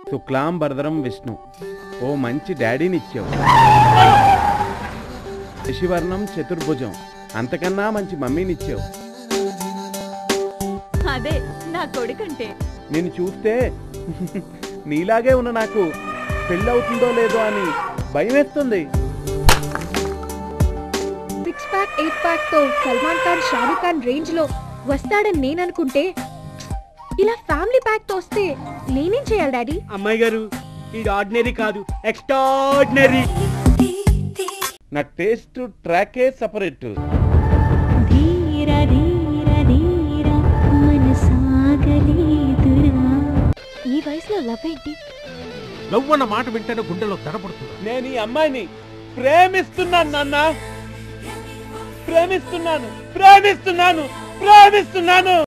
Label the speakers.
Speaker 1: శుక్లాంబరదరం విష్ణు ఓ మంచి డాడీనిచ్చావు శశివర్ణం చతుర్భుజం అంతకన్నా మంచి మమ్మీనిచ్చావు
Speaker 2: అదే నా కొడుకంటే
Speaker 1: నేను చూస్తే నీలాగే ఉన్న నాకు పెళ్ళవుతుందో లేదో అని భయం వేస్తుంది
Speaker 3: సిక్స్ ప్యాక్ ఎయిట్ ప్యాక్ తో సల్మాన్ ఖాన్ షారూక్ ఖాన్ రేంజ్ లో వస్తాడని నేను అనుకుంటే ఇలా ఫ్యామిలీ ప్యాక్ తో వస్తే నేనేం చేయాలి డాడీ
Speaker 4: అమ్మాయి గారు ఇది ఆర్డినరీ కాదు ఎక్స్ట్రాడినరీ
Speaker 1: నా టేస్ట్ ట్రాకే సపరేట్
Speaker 5: ధీర ధీర ధీర మనసాగలేదురా
Speaker 3: ఈ వయసులో లవ్ ఏంటి
Speaker 6: నవ్వన్న మాట వింటేనే గుండెలో తడపడుతుంది
Speaker 1: నేను ఈ అమ్మాయిని ప్రేమిస్తున్నాను నాన్న ప్రేమిస్తున్నాను ప్రేమిస్తున్నాను ప్రేమిస్తున్నాను